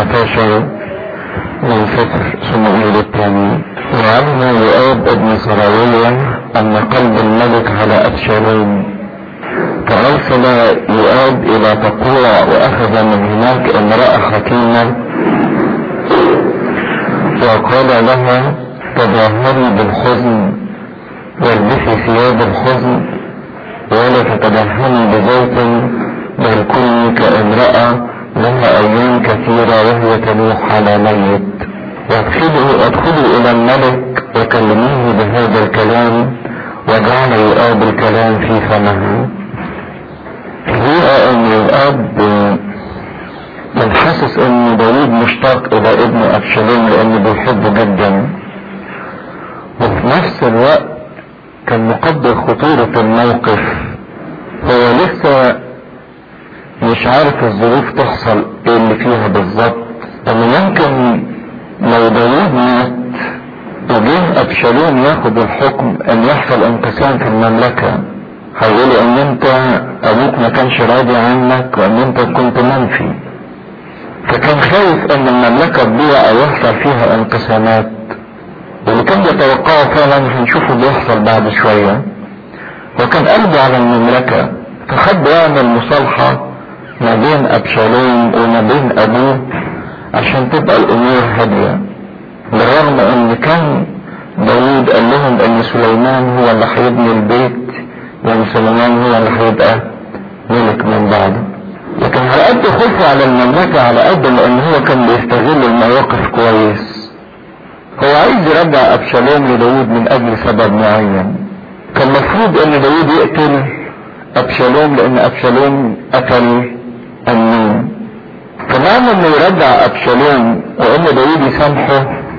14 من سفر صموئيل الثاني وعلم يؤاب ابن سراوية أن قلب الملك على أبشالوم فأرسل يؤاب إلى تقوع وأخذ من هناك امرأة حكيمة وقال لها تظاهري بالحزن والبسي ثياب الحزن ولا تتدهني بزيت بل كوني كامرأة لها أيام كثيرة وهي تنوح على ميت وادخلوا ادخلوا إلى الملك وكلموه بهذا الكلام وجعل يؤاب الكلام في فمه هو أن يؤاب من حاسس ان داوود مشتاق الى ابن ابشالوم لانه بيحبه جدا وفي نفس الوقت كان مقدر خطورة الموقف هو لسه مش عارف الظروف تحصل ايه اللي فيها بالظبط انه يمكن لو داوود مات وجه ابشالوم ياخد الحكم ان يحصل انقسام في المملكة هيقولوا ان انت ابوك ما كانش راضي عنك وان انت كنت منفي فكان خايف ان المملكة تضيع او يحصل فيها انقسامات واللي كان يتوقعه فعلا هنشوفه بيحصل بعد شوية وكان قلبه على المملكة فحب يعمل مصالحة ما بين ابشالوم وما بين ابوه عشان تبقى الامور هادية بالرغم ان كان داوود قال لهم ان سليمان هو اللي هيبني البيت وان سليمان هو اللي هيبقى ملك من بعده لكن على قد خوفه على المملكة على قد لان هو كان بيستغل المواقف كويس هو عايز يرجع ابشالوم لداود من اجل سبب معين كان المفروض ان داود يقتل ابشالوم لان ابشالوم قتل امنون فمعنى انه يرجع ابشالوم وان داود يسامحه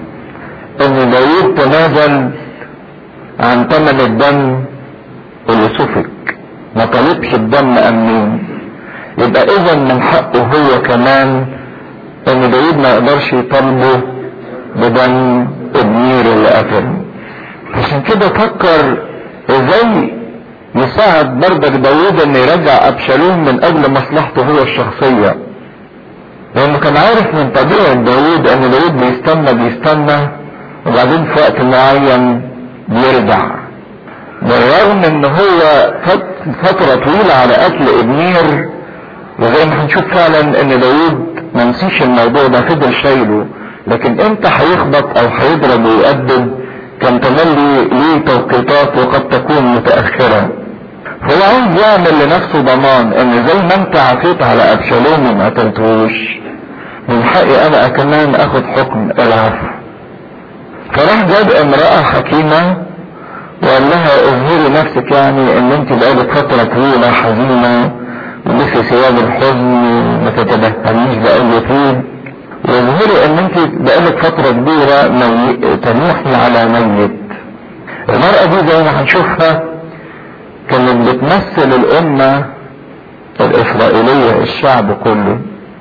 ان داود تنازل عن ثمن الدم اللي سفك ما طلبش الدم امنون يبقى اذا من حقه هو كمان ان داود ما يقدرش يطالبه بدم ابنير اللي قتل عشان كده فكر ازاي يساعد بردك داود ان يرجع ابشالوم من اجل مصلحته هو الشخصية لانه كان عارف من طبيعة داود ان داود بيستنى بيستنى وبعدين في وقت معين بيرجع بالرغم ان هو فترة طويلة على قتل ابنير وزي ما هنشوف فعلا ان داود ما نسيش الموضوع ده فضل شايله لكن امتى هيخبط او هيضرب ويقدم كان تملي ليه توقيتات وقد تكون متأخرة هو عايز يعمل لنفسه ضمان ان زي ما انت عفيت على ابشالوم وما قتلتهوش من حقي انا كمان اخد حكم العفو فراح جاب امرأة حكيمة وقال لها اظهري نفسك يعني ان انت بقالك فترة طويلة حزينة ولسه ثياب الحزن ما تتدهنيش بأي طيب واظهري ان انت بقالك فترة كبيرة مي... تنوحي على ميت المرأة دي زي ما هنشوفها كانت بتمثل الامة الاسرائيلية الشعب كله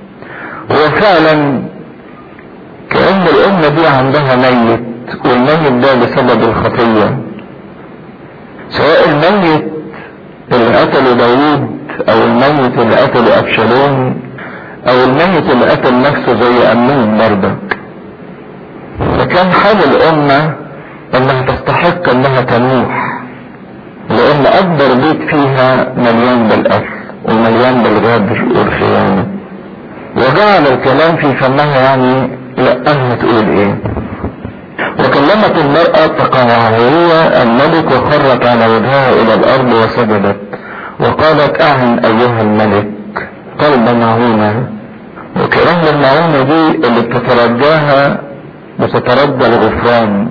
وفعلا كأن الامة دي عندها ميت والميت ده بسبب الخطية سواء الميت اللي قتله داوود او الميت اللي قتله ابشالوم او الميت اللي قتل نفسه زي امنون بردك فكان حال الامة انها تستحق انها تنوح لان اكبر بيت فيها مليان بالاكل ومليان بالغدر والخيانة وجعل الكلام في فمها يعني لأنها تقول ايه وكلمت المرأة تقاعدية الملك وخرت على وجهها الى الارض وسجدت وقالت اعن ايها الملك قلب معونة وكأن المعونة دي اللي بتترجاها بتترجى الغفران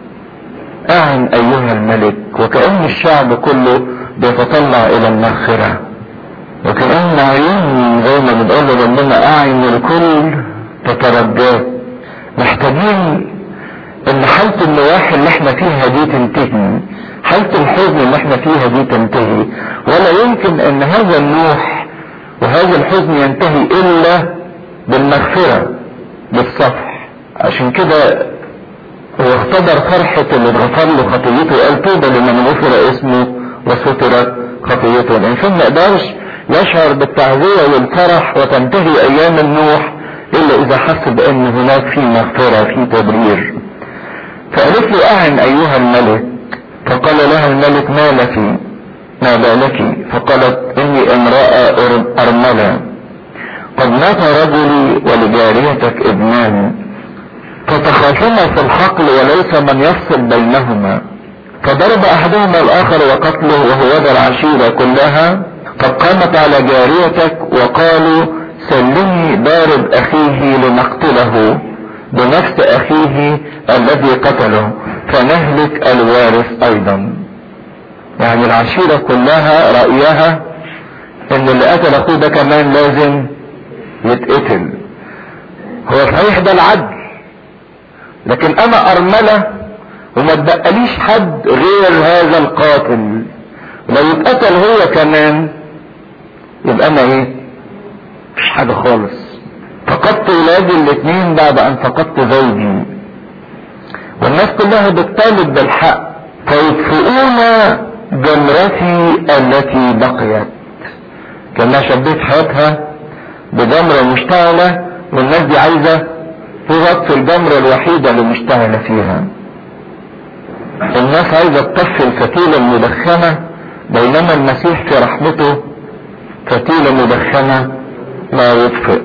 اعن ايها الملك وكأن الشعب كله بيتطلع الى المغفرة وكأن عيون زي ما بنقول ربنا اعين الكل تترجاه محتاجين ان حالة النواحي اللي احنا فيها دي تنتهي حالة الحزن اللي احنا فيها دي تنتهي ولا يمكن ان هذا النوح وهذا الحزن ينتهي الا بالمغفرة بالصفح عشان كده هو اختبر فرحة اللي اتغفر له خطيته وقال طوبى لمن غفر اسمه وسترت خطيته الانسان ما يقدرش يشعر بالتعزية والفرح وتنتهي ايام النوح الا اذا حس بان هناك في مغفرة في تبرير فقالت له اعن ايها الملك فقال لها الملك ما لك ما بالك فقالت اني امرأة ارملة قد مات رجلي ولجاريتك ابنان فتخاصما في الحقل وليس من يفصل بينهما فضرب احدهما الاخر وقتله وهو ذا العشيرة كلها قد قامت على جاريتك وقالوا سلمي بارد اخيه لنقتله بنفس اخيه الذي قتله فنهلك الوارث ايضا يعني العشيرة كلها رأيها ان اللي قتل اخوه ده كمان لازم يتقتل هو صحيح ده العدل لكن انا ارملة وما تبقاليش حد غير هذا القاتل لو اتقتل هو كمان يبقى انا ايه مش حاجة خالص فقدت ولادي الاثنين بعد ان فقدت زوجي والناس كلها بتطالب بالحق فيطفئون جمرتي التي بقيت كانها شبيت حياتها بجمرة مشتعلة والناس دي عايزة تغطي الجمرة الوحيدة اللي مشتعلة فيها الناس عايزة تطفي الفتيلة المدخنة بينما المسيح في رحمته فتيلة مدخنة لا يطفئ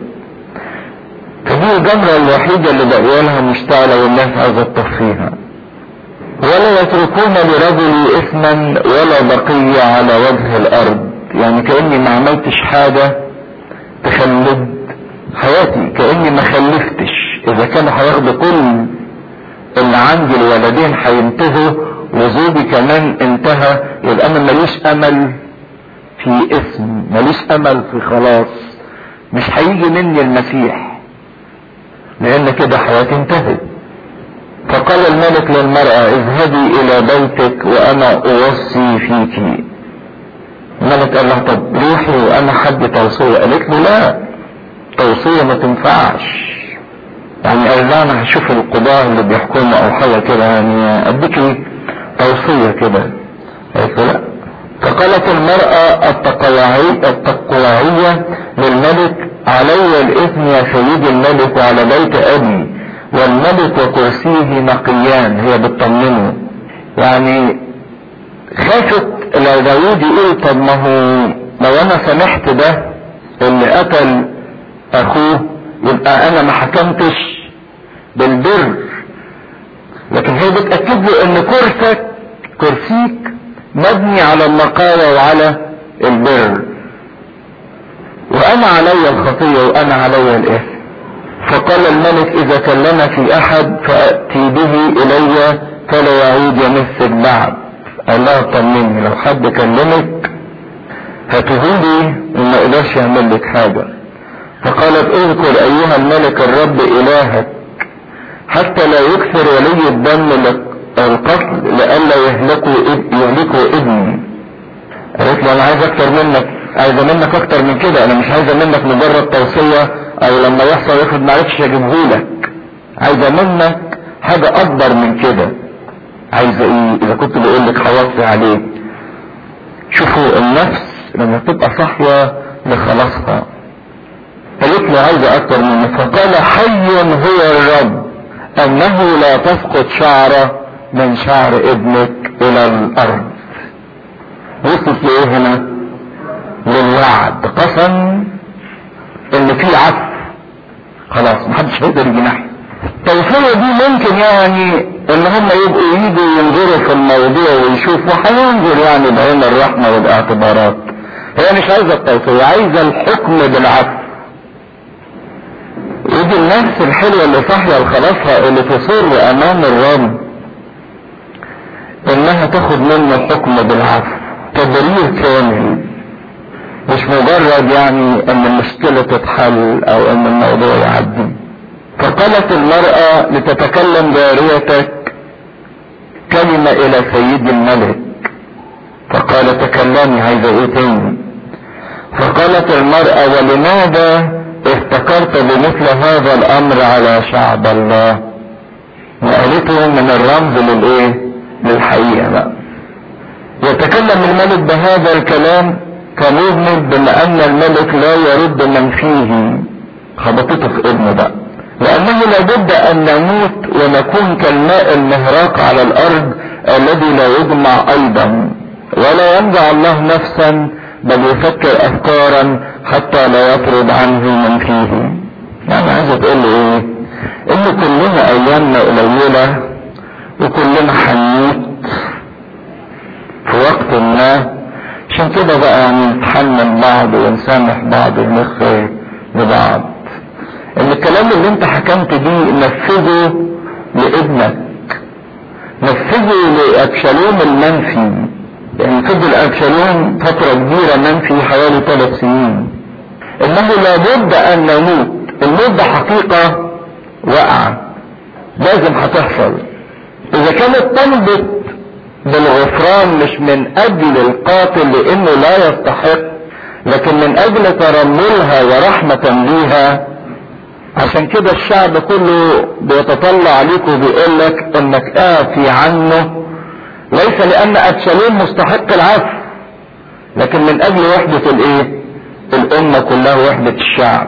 فدي الجمرة الوحيدة اللي بقي لها مشتعلة والناس عايزة تطفيها ولا يتركون لرجل اثما ولا بقية على وجه الارض يعني كأني ما عملتش حاجة تخلد حياتي كأني ما خلفتش اذا كانوا هياخدوا كل اللي عندي الولدين هينتهوا وزوجي كمان انتهى يبقى انا ماليش امل في اسم ماليش امل في خلاص مش هيجي مني المسيح لان كده حياتي انتهت فقال الملك للمرأة اذهبي الى بيتك وانا اوصي فيك الملك قال لها طب روحي وانا حد توصية قالت له لا توصية ما تنفعش يعني قال لها انا هشوف القضاة اللي بيحكموا او حاجة كده يعني اديكي توصية كده قالت له لا فقالت المرأة التقوعية التقوعية للملك علي الاثم يا سيدي الملك وعلى بيت ابي والملك وكرسيه نقيان هي بتطمنه يعني خافت لو داوود يقول طب ما هو لو انا سمحت ده اللي قتل اخوه يبقى انا ما حكمتش بالبر لكن هي بتأكد له ان كرسك كرسيك مبني على النقاوة وعلى البر وانا علي الخطية وانا علي الاثم فقال الملك اذا كلم في احد فاتي به الي فلا يعود يمسك بعد قال لها طمني لو حد كلمك هتهودي وما قدرش يعمل لك حاجة فقالت اذكر ايها الملك الرب الهك حتى لا يكثر ولي الدم القتل لئلا يهلكوا يهلكوا ابني قالت له انا عايز اكتر منك عايزه منك اكتر من كده انا مش عايزه منك مجرد توصيه او لما يحصل ياخد معرفش اجيبهولك عايزه منك حاجه اكبر من كده عايزه ايه اذا كنت بقول لك هوصي عليك شوفوا النفس لما تبقى صاحيه لخلاصها قالت له عايزه اكتر منك فقال حي هو الرب انه لا تسقط شعره من شعر ابنك الى الارض وصلت لايه هنا للوعد قسم ان في عفو خلاص محدش هيقدر يجي ناحيه التوصية دي ممكن يعني ان هم يبقوا يجوا ينظروا في الموضوع ويشوفوا هينظر يعني بعين الرحمة والاعتبارات هي مش عايزة التوصية عايزة الحكم بالعفو ودي النفس الحلوة اللي صاحية لخلاصها اللي تصر امام الرب انها تاخد منه الحكم بالعفو تبرير كامل مش مجرد يعني ان المشكلة تتحل او ان الموضوع يعدي فقالت المرأة لتتكلم جاريتك كلمة الى سيد الملك فقال تكلمي عايزة ايه تاني فقالت المرأة ولماذا افتكرت بمثل هذا الامر على شعب الله وقالته من الرمز للايه للحقيقة بقى يتكلم الملك بهذا الكلام كمذنب بما ان الملك لا يرد من فيه خبطته في ابنه بقى لانه لابد ان نموت ونكون كالماء المهراق على الارض الذي لا يجمع ايضا ولا ينزع الله نفسا بل يفكر افكارا حتى لا يطرد عنه من فيه يعني عايز تقول له ايه ان كلنا ايامنا قليله وكلنا حنيت في وقت ما عشان كده بقى يعني نتحمل بعض ونسامح بعض ونغفر لبعض ان الكلام اللي انت حكمت بيه نفذه لابنك نفذه لابشالوم المنفي يعني فضل ابشالوم فترة كبيرة منفي حوالي ثلاث سنين انه لابد ان نموت الموت ده حقيقة واقعة لازم هتحصل اذا كانت طلبت بالغفران مش من اجل القاتل لانه لا يستحق لكن من اجل ترملها ورحمة بيها عشان كده الشعب كله بيتطلع عليك وبيقول لك انك اعفي عنه ليس لان ابشالوم مستحق العفو لكن من اجل وحدة الايه الامة كلها وحدة الشعب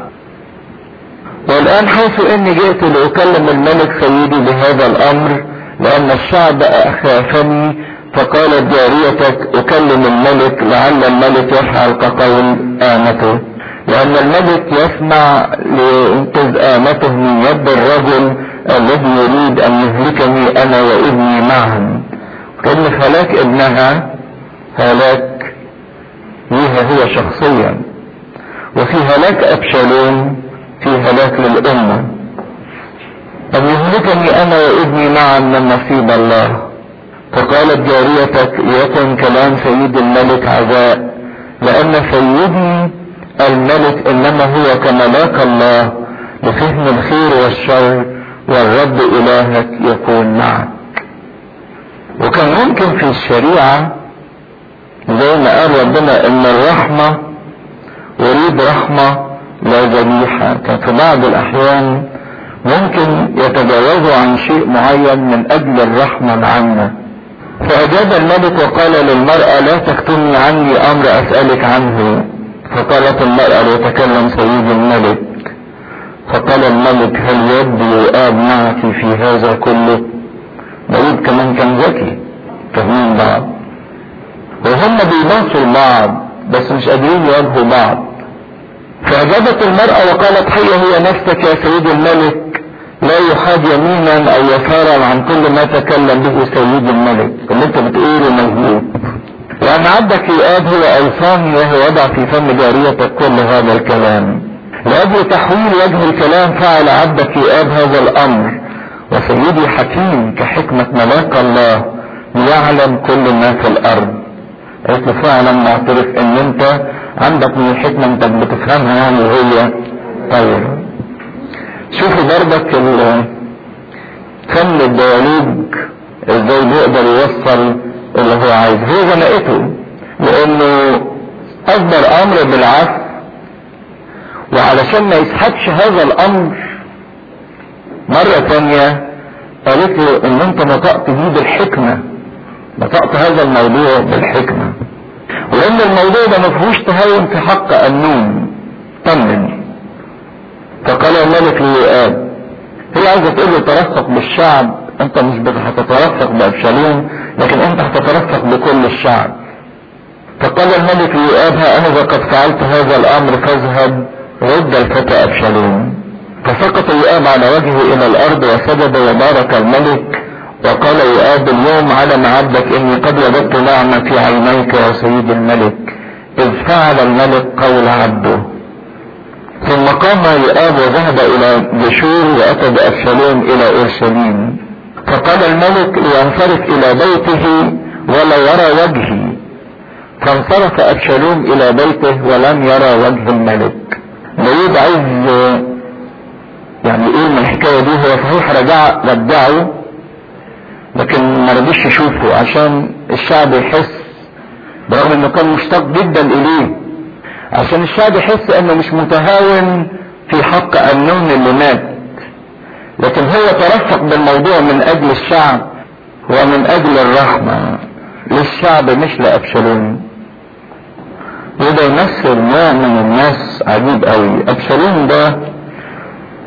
والان حيث اني جئت لاكلم الملك سيدي بهذا الامر لان الشعب اخافني فقالت جاريتك اكلم الملك لعل الملك يفعل كقول امته لان الملك يسمع لانقاذ امته من يد الرجل الذي يريد ان يهلكني انا وابني معا كان هلاك ابنها هلاك ليها هي شخصيا وفي هلاك ابشالوم في هلاك للامه أن يهلكني أنا وابني معا من نصيب الله فقالت جاريتك يكن كلام سيد الملك عزاء لأن سيدي الملك إنما هو كملاك الله لفهم الخير والشر والرب إلهك يكون معك وكان ممكن في الشريعة زي ما قال ربنا إن الرحمة أريد رحمة لا ذبيحة كان في بعض الأحيان ممكن يتجاوزوا عن شيء معين من اجل الرحمة العامة فاجاب الملك وقال للمرأة لا تكتمي عني امر اسألك عنه فقالت المرأة ليتكلم سيد الملك فقال الملك هل يد يؤاب معك في هذا كله داود كمان كان ذكي فاهمين بعض وهم بيباصوا بعض بس مش قادرين يواجهوا بعض فأجابت المرأة وقالت هي هي نفسك يا سيد الملك لا يحاد يمينا او يسارا عن كل ما تكلم به سيد الملك اللي انت بتقوله مظبوط لان عبدك يؤاب هو اوصاني وهو وضع في فم جاريتك كل هذا الكلام لاجل تحويل وجه الكلام فعل عبدك يؤاب هذا الامر وسيدي حكيم كحكمة ملاك الله ليعلم كل ما في الارض قلت له فعلا معترف ان انت عندك من الحكمة انت بتفهمها يعني وهي طيب شوفوا برضك فن الديالوج ازاي بيقدر يوصل اللي هو عايزه هو زنقته لانه اصدر امر بالعفو وعلشان ما يسحبش هذا الامر مرة تانية قالت له ان انت نطقت دي بالحكمة نطقت هذا الموضوع بالحكمة وان الموضوع ده ما فيهوش تهاون في حق النون طمن فقال الملك ليؤاب هي عايزه تقول له ترفق بالشعب انت مش هتترفق بابشالوم لكن انت هتترفق بكل الشعب فقال الملك ليؤاب ها انا قد فعلت هذا الامر فاذهب رد الفتى ابشالوم فسقط يؤاب على وجهه الى الارض وسجد وبارك الملك وقال يؤاب اليوم علم عبدك اني قد وجدت نعمة في عينيك يا سيد الملك اذ فعل الملك قول عبده ثم قام يؤاب وذهب الى جشور واتى بابشالوم الى اورشليم فقال الملك لينصرف الى بيته ولا يرى وجهي فانصرف ابشالوم الى بيته ولم يرى وجه الملك داود عايز يعني ايه من الحكايه دي هو صحيح رجع رجعه لكن ما رضيش يشوفه عشان الشعب يحس برغم انه كان مشتاق جدا اليه عشان الشعب يحس انه مش متهاون في حق امنون اللي مات لكن هو ترفق بالموضوع من اجل الشعب ومن اجل الرحمة للشعب مش لابشالوم وده يمثل نوع من الناس عجيب قوي ابشالوم ده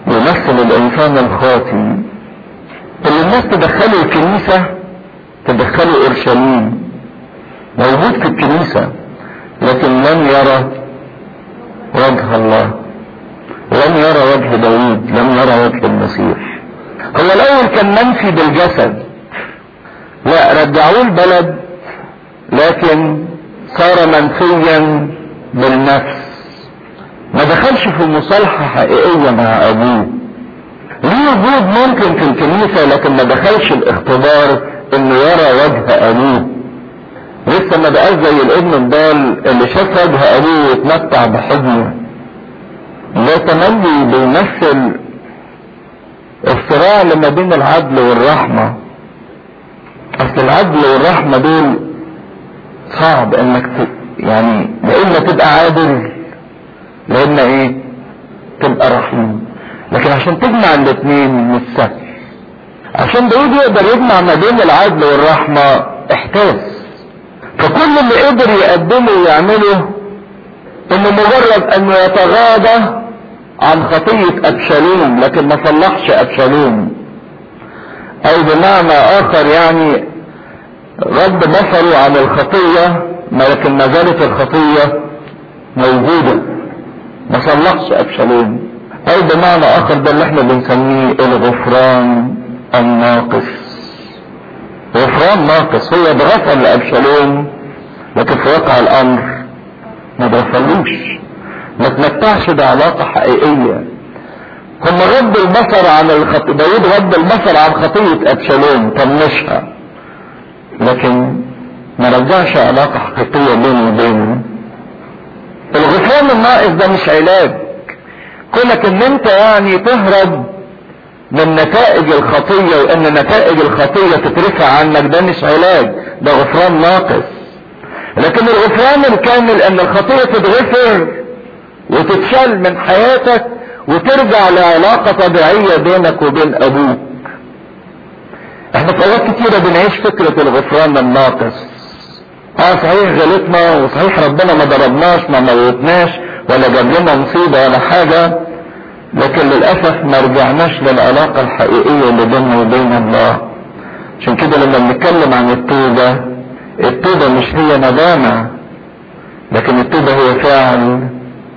يمثل الانسان الخاطي اللي الناس تدخله الكنيسة تدخله اورشليم موجود في الكنيسة لكن لم يرى وجه الله لم يرى وجه داوود لم يرى وجه المسيح هو الاول كان منفي بالجسد لا رجعوه البلد لكن صار منفيا بالنفس ما دخلش في مصالحة حقيقية مع ابوه ليه وجود ممكن في الكنيسة لكن ما دخلش الاختبار انه يرى وجه ابوه لسه ما بقاش زي الابن الضال اللي شاف وجه ابوه واتمتع بحضنه ده تملي بيمثل الصراع اللي ما بين العدل والرحمة اصل العدل والرحمة دول صعب انك ت... يعني يا اما تبقى عادل يا اما ايه تبقى رحيم لكن عشان تجمع الاثنين مش سهل عشان داود يقدر يجمع ما بين العدل والرحمة احتاس فكل اللي قدر يقدمه ويعمله انه مجرد انه يتغاضى عن خطية ابشالوم لكن ما صلحش ابشالوم او بمعنى اخر يعني غض بصره عن الخطية لكن ما زالت الخطية موجودة ما صلحش ابشالوم او بمعنى اخر ده اللي احنا بنسميه الغفران الناقص غفران ناقص هو اتغفر لابشالوم لكن في واقع الامر ما بيصلوش ما تمتعش بعلاقة حقيقية هم غض البصر عن الخط... داود غض البصر عن خطية ابشالوم طنشها لكن ما رجعش علاقة حقيقية بينه وبينه الغفران الناقص ده مش علاج كونك ان انت يعني تهرب من نتائج الخطية وان نتائج الخطية تترفع عنك ده مش علاج ده غفران ناقص لكن الغفران الكامل ان الخطية تتغفر وتتشال من حياتك وترجع لعلاقة طبيعية بينك وبين ابوك احنا في اوقات كتيرة بنعيش فكرة الغفران الناقص اه صحيح غلطنا وصحيح ربنا ما ضربناش ما موتناش ولا جاب لنا مصيبة ولا حاجة لكن للأسف ما رجعناش للعلاقة الحقيقية اللي بيننا وبين الله عشان كده لما بنتكلم عن التوبة التوبة مش هي ندامة لكن التوبة هي فعل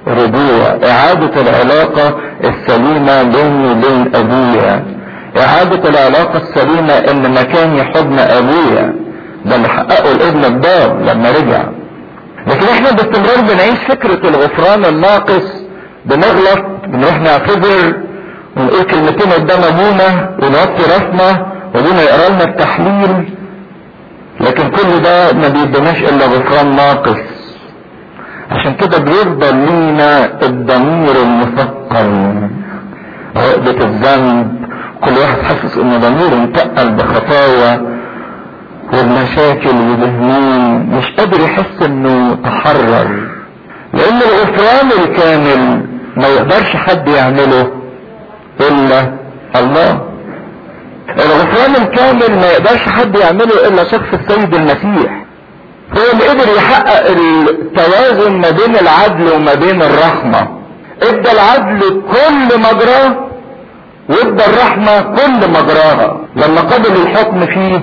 رجوع إعادة العلاقة السليمة بيني وبين أبويا إعادة العلاقة السليمة إن مكاني حضن أبويا ده اللي حققه الابن الضال لما رجع لكن احنا باستمرار بنعيش فكرة الغفران الناقص بنغلط بنروح نعتذر ونقول كلمتين قدام ابونا ونوطي راسنا وابونا يقرا لنا التحليل لكن كل ده ما بيدناش الا غفران ناقص عشان كده بيفضل لينا الضمير المثقل عقدة الذنب كل واحد حاسس ان ضميره متقل بخطايا والمشاكل والهموم مش قادر يحس انه تحرر لان الغفران الكامل ما يقدرش حد يعمله الا الله الغفران الكامل ما يقدرش حد يعمله الا شخص السيد المسيح هو اللي قدر يحقق التوازن ما بين العدل وما بين الرحمة ادى العدل كل مجراه وادى الرحمة كل مجراها لما قبل الحكم فيه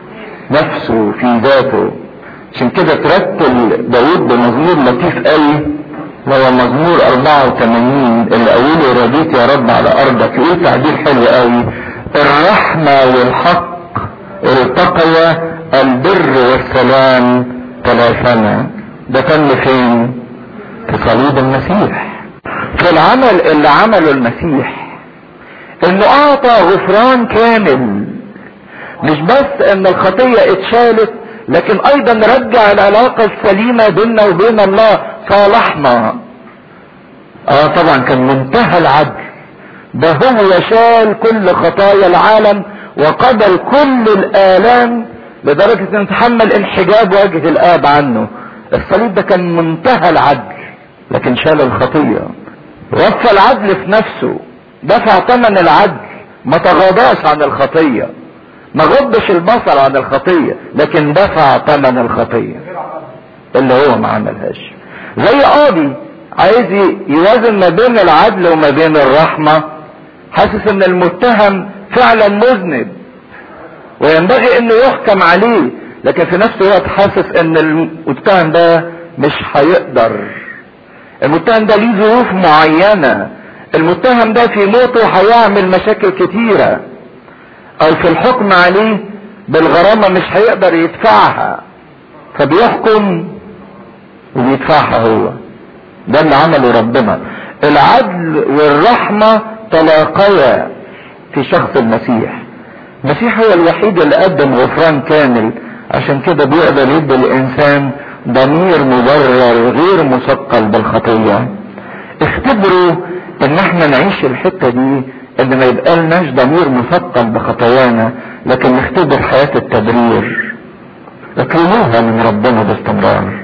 نفسه في ذاته عشان كده ترتل داود بمزمور لطيف قوي هو مزمور 84 اللي قوله رضيت يا رب على ارضك يقول تعبير حلو قوي الرحمة والحق التقيا البر والسلام تلاشما ده تم فين في صليب المسيح في العمل اللي عمله المسيح انه اعطى غفران كامل مش بس ان الخطية اتشالت لكن ايضا رجع العلاقة السليمة بيننا وبين الله صالحنا اه طبعا كان منتهى العدل ده هو شال كل خطايا العالم وقبل كل الالام لدرجة ان تحمل انحجاب وجه الاب عنه الصليب ده كان منتهى العدل لكن شال الخطية وفى العدل في نفسه دفع ثمن العدل ما تغاضاش عن الخطيه ما غضش البصر عن الخطية لكن دفع ثمن الخطية اللي هو ما عملهاش زي قاضي عايز يوازن ما بين العدل وما بين الرحمة حاسس ان المتهم فعلا مذنب وينبغي انه يحكم عليه لكن في نفس الوقت حاسس ان المتهم ده مش هيقدر المتهم ده ليه ظروف معينة المتهم ده في موته هيعمل مشاكل كتيرة او في الحكم عليه بالغرامة مش هيقدر يدفعها فبيحكم وبيدفعها هو ده اللي عمله ربنا العدل والرحمة تلاقيا في شخص المسيح المسيح هو الوحيد اللي قدم غفران كامل عشان كده بيقدر يدي الانسان ضمير مبرر غير مثقل بالخطية اختبروا ان احنا نعيش الحتة دي ان ما يبقى لناش ضمير مثقل بخطايانا لكن نختبر حياة التبرير اطلبوها من ربنا باستمرار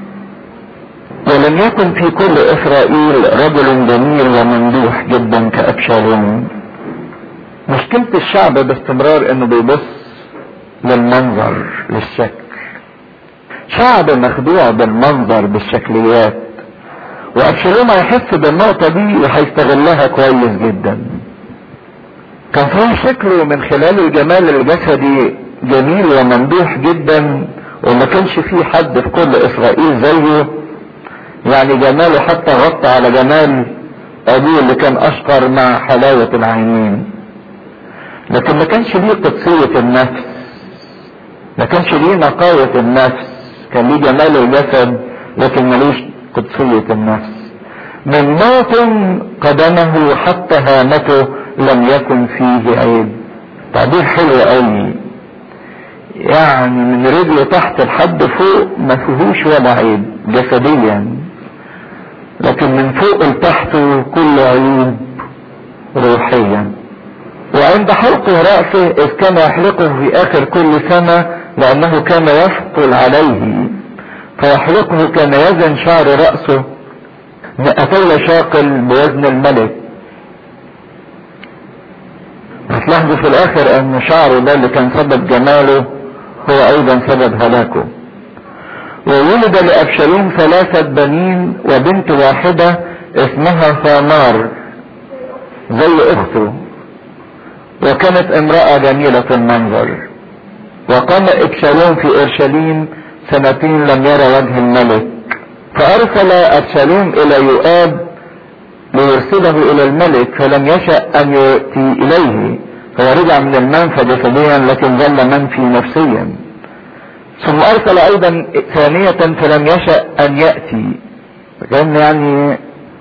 ولم يكن في كل اسرائيل رجل جميل وممدوح جدا كابشالوم مشكلة الشعب باستمرار انه بيبص للمنظر للشكل شعب مخدوع بالمنظر بالشكليات وابشالوم هيحس بالنقطة دي وهيستغلها كويس جدا كان فيه شكله من خلال الجمال الجسدي جميل وممدوح جدا وما كانش فيه حد في كل اسرائيل زيه يعني جماله حتى غطى على جمال ابوه اللي كان اشقر مع حلاوة العينين لكن ما كانش ليه قدسية النفس ما كانش ليه نقاوة النفس كان ليه جمال الجسد لكن ملوش قدسية النفس من موطن قدمه حتى هامته لم يكن فيه عيب تعبير حلو قوي يعني من رجله تحت لحد فوق ما فيهوش ولا عيب جسديا لكن من فوق لتحته كل عيوب روحيا وعند حلق رأسه إذ كان يحلقه في آخر كل سنة لأنه كان يثقل عليه فيحلقه كان يزن شعر رأسه مئتي شاقل بوزن الملك هتلاحظوا في الآخر أن شعره ده اللي كان سبب جماله هو أيضا سبب هلاكه وولد لأبشالوم ثلاثة بنين وبنت واحدة اسمها ثامار زي أخته وكانت امرأة جميلة المنظر وقام ابشالوم في اورشليم سنتين لم يرى وجه الملك فارسل ابشالوم الى يؤاب ليرسله الى الملك فلم يشأ ان يأتي اليه هو رجع من المنفى جسديا لكن ظل منفي نفسيا ثم ارسل ايضا ثانية فلم يشأ ان يأتي كان يعني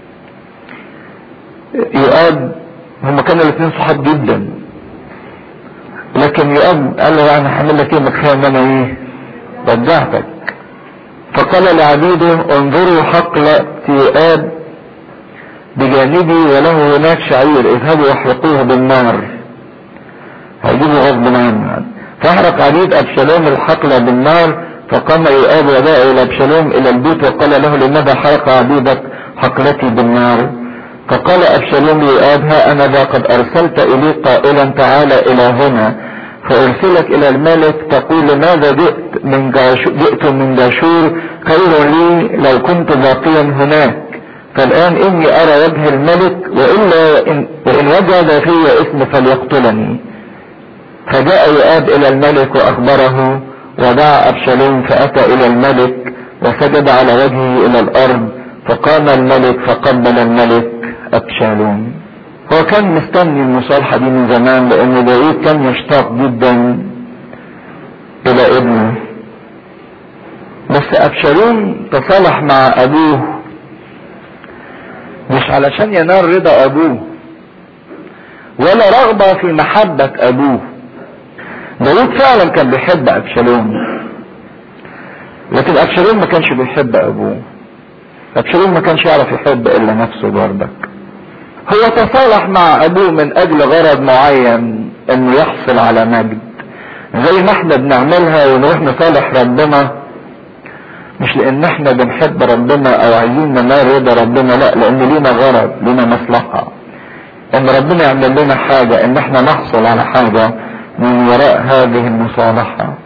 يؤاب هما كانوا الاثنين صحاب جدا لكن يؤاب قال له يعني هعمل لك ايه ما كفايه ان انا ايه رجعتك فقال لعبيده انظروا حقل يؤاب بجانبي وله هناك شعير اذهبوا واحرقوه بالنار هيجيبوا غصب عنه فاحرق عبيد ابشالوم الحقل بالنار فقام يؤاب وجاء الى ابشالوم الى البيت وقال له لماذا حرق عبيدك حقلتي بالنار فقال ابشالوم ليؤاب ها انا ذا قد ارسلت الي قائلا تعالى الى هنا فارسلك الى الملك تقول لماذا جئت من جاشور جئت من جاشور خير لي لو كنت باقيا هناك فالان اني ارى وجه الملك والا إن, وان وجد في اسم فليقتلني فجاء يؤاب الى الملك واخبره ودعا ابشالوم فاتى الى الملك وسجد على وجهه الى الارض فقام الملك فقبل الملك ابشالوم هو كان مستني المصالحة دي من زمان لان داود كان يشتاق جدا الى ابنه بس ابشالوم تصالح مع ابوه مش علشان ينال رضا ابوه ولا رغبة في محبة ابوه داود فعلا كان بيحب ابشالوم لكن ابشالوم ما كانش بيحب ابوه ابشالوم ما كانش يعرف يحب الا نفسه برضك هو تصالح مع ابوه من اجل غرض معين انه يحصل على مجد زي ما احنا بنعملها ونروح نصالح ربنا مش لان احنا بنحب ربنا او عايزين ننال رضا ربنا لا لان لينا غرض لينا مصلحة ان ربنا يعمل لنا حاجة ان احنا نحصل على حاجة من وراء هذه المصالحة